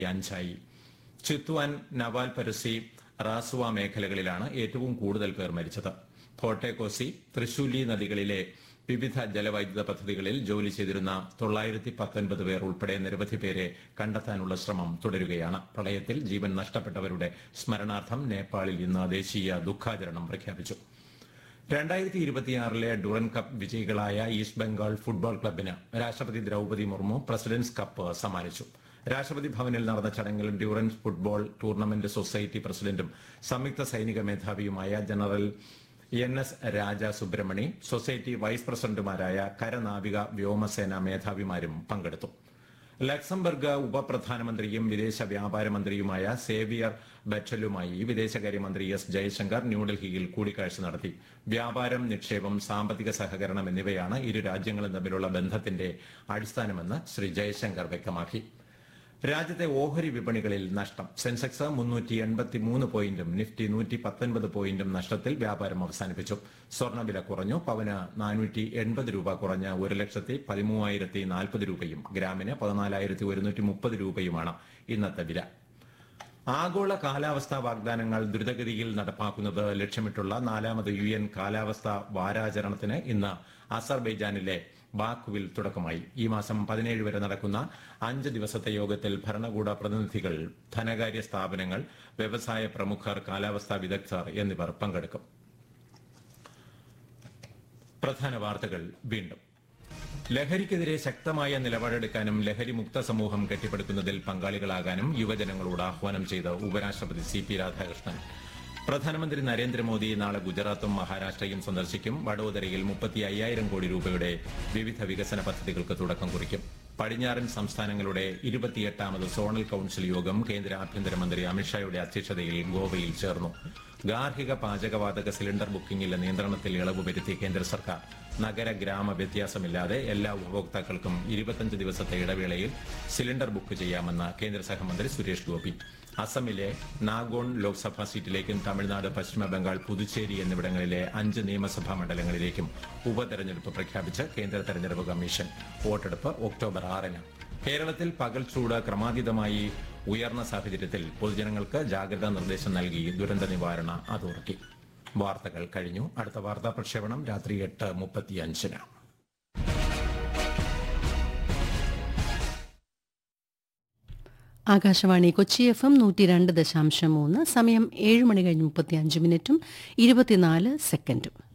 അഞ്ചായി ചിത്വാൻ നവാൽ പരസി റാസുവ മേഖലകളിലാണ് ഏറ്റവും കൂടുതൽ പേർ മരിച്ചത് ഫോർട്ടേക്കോസി തൃശൂലി നദികളിലെ വിവിധ ജലവൈദ്യുത പദ്ധതികളിൽ ജോലി ചെയ്തിരുന്ന തൊള്ളായിരത്തി പത്തൊൻപത് പേർ ഉൾപ്പെടെ നിരവധി പേരെ കണ്ടെത്താനുള്ള ശ്രമം തുടരുകയാണ് പ്രളയത്തിൽ ജീവൻ നഷ്ടപ്പെട്ടവരുടെ സ്മരണാർത്ഥം നേപ്പാളിൽ ഇന്ന് ദേശീയ ദുഃഖാചരണം പ്രഖ്യാപിച്ചു രണ്ടായിരത്തി ഇരുപത്തിയാറിലെ ഡുറൻ കപ്പ് വിജയികളായ ഈസ്റ്റ് ബംഗാൾ ഫുട്ബോൾ ക്ലബിന് രാഷ്ട്രപതി ദ്രൗപതി മുർമു പ്രസിഡന്റ്സ് കപ്പ് സമ്മാനിച്ചു രാഷ്ട്രപതി ഭവനിൽ നടന്ന ചടങ്ങിൽ ഡ്യൂറൻസ് ഫുട്ബോൾ ടൂർണമെന്റ് സൊസൈറ്റി പ്രസിഡന്റും സംയുക്ത സൈനിക മേധാവിയുമായ general N S Raja Subramani society vice പ്രസിഡന്റുമാരായ കരനാവിക വ്യോമസേന മേധാവിമാരും പങ്കെടുത്തു ലക്സംബർഗ് ഉപപ്രധാനമന്ത്രിയും വിദേശ വ്യാപാര മന്ത്രിയുമായ സേവിയർ ബെറ്റലുമായി വിദേശകാര്യമന്ത്രി എസ് ജയശങ്കർ ന്യൂഡൽഹിയിൽ കൂടിക്കാഴ്ച നടത്തി വ്യാപാരം നിക്ഷേപം സാമ്പത്തിക സഹകരണം എന്നിവയാണ് ഇരു രാജ്യങ്ങളും തമ്മിലുള്ള ബന്ധത്തിന്റെ അടിസ്ഥാനമെന്ന് ശ്രീ ജയശങ്കർ വ്യക്തമാക്കി രാജ്യത്തെ ഓഹരി വിപണികളിൽ നഷ്ടം സെൻസെക്സ് മുന്നൂറ്റി എൺപത്തി മൂന്ന് പോയിന്റും നിഫ്റ്റി നൂറ്റി പത്തൊൻപത് പോയിന്റും നഷ്ടത്തിൽ വ്യാപാരം അവസാനിപ്പിച്ചു സ്വർണ്ണവില കുറഞ്ഞു പവന് നാനൂറ്റി എൺപത് രൂപ കുറഞ്ഞ് ഒരു ലക്ഷത്തി പതിമൂവായിരത്തി നാൽപ്പത് രൂപയും ഗ്രാമിന് പതിനാലായിരത്തി ഒരുന്നൂറ്റി മുപ്പത് രൂപയുമാണ് ഇന്നത്തെ വില ആഗോള കാലാവസ്ഥാ വാഗ്ദാനങ്ങൾ ദ്രുതഗതിയിൽ നടപ്പാക്കുന്നത് ലക്ഷ്യമിട്ടുള്ള നാലാമത് യു എൻ കാലാവസ്ഥാ വാരാചരണത്തിന് ഇന്ന് അസർബൈജാനിലെ ബാക്കുവിൽ തുടക്കമായി ഈ മാസം പതിനേഴ് വരെ നടക്കുന്ന അഞ്ച് ദിവസത്തെ യോഗത്തിൽ ഭരണകൂട പ്രതിനിധികൾ ധനകാര്യ സ്ഥാപനങ്ങൾ വ്യവസായ പ്രമുഖർ കാലാവസ്ഥാ വിദഗ്ധർ എന്നിവർ പങ്കെടുക്കും പ്രധാന വാർത്തകൾ വീണ്ടും ലഹരിക്കെതിരെ ശക്തമായ നിലപാടെടുക്കാനും ലഹരി മുക്ത സമൂഹം കെട്ടിപ്പടുക്കുന്നതിൽ പങ്കാളികളാകാനും യുവജനങ്ങളോട് ആഹ്വാനം ചെയ്ത് ഉപരാഷ്ട്രപതി സി പി രാധാകൃഷ്ണൻ പ്രധാനമന്ത്രി നരേന്ദ്രമോദി നാളെ ഗുജറാത്തും മഹാരാഷ്ട്രയും സന്ദർശിക്കും വഡോദരയിൽ മുപ്പത്തി അയ്യായിരം കോടി രൂപയുടെ വിവിധ വികസന പദ്ധതികൾക്ക് തുടക്കം കുറിക്കും പടിഞ്ഞാറൻ സംസ്ഥാനങ്ങളുടെ ഇരുപത്തിയെട്ടാമത് സോണൽ കൌൺസിൽ യോഗം കേന്ദ്ര ആഭ്യന്തരമന്ത്രി അമിത്ഷായുടെ അധ്യക്ഷതയിൽ ഗോവയിൽ ചേർന്നു ഗാർഹിക പാചകവാതക സിലിണ്ടർ ബുക്കിംഗിലെ നിയന്ത്രണത്തിൽ ഇളവ് വരുത്തി കേന്ദ്ര സർക്കാർ നഗര ഗ്രാമ വ്യത്യാസമില്ലാതെ എല്ലാ ഉപഭോക്താക്കൾക്കും ഇരുപത്തഞ്ച് ദിവസത്തെ ഇടവേളയിൽ സിലിണ്ടർ ബുക്ക് ചെയ്യാമെന്ന് കേന്ദ്ര സഹമന്ത്രി സുരേഷ് ഗോപി അസമിലെ നാഗോൺ ലോക്സഭാ സീറ്റിലേക്കും തമിഴ്നാട് പശ്ചിമ ബംഗാൾ പുതുച്ചേരി എന്നിവിടങ്ങളിലെ അഞ്ച് നിയമസഭാ മണ്ഡലങ്ങളിലേക്കും ഉപതെരഞ്ഞെടുപ്പ് പ്രഖ്യാപിച്ച് കേന്ദ്ര തെരഞ്ഞെടുപ്പ് കമ്മീഷൻ വോട്ടെടുപ്പ് ഒക്ടോബർ ആറിന് കേരളത്തിൽ പകൽ ചൂട് ക്രമാതീതമായി ഉയർന്ന സാഹചര്യത്തിൽ പൊതുജനങ്ങൾക്ക് ജാഗ്രതാ നിർദ്ദേശം നൽകി ദുരന്ത നിവാരണ അതോറിറ്റി വാർത്തകൾ കഴിഞ്ഞു അടുത്ത വാർത്താ പ്രക്ഷേപണം രാത്രി എട്ട് മുപ്പത്തിയഞ്ചിന് ആകാശവാണി കൊച്ചി എഫ് എം നൂറ്റി രണ്ട് ദശാംശം മൂന്ന് സമയം ഏഴ് മണി കഴിഞ്ഞ് മുപ്പത്തി അഞ്ച് മിനിറ്റും ഇരുപത്തിനാല് സെക്കൻഡും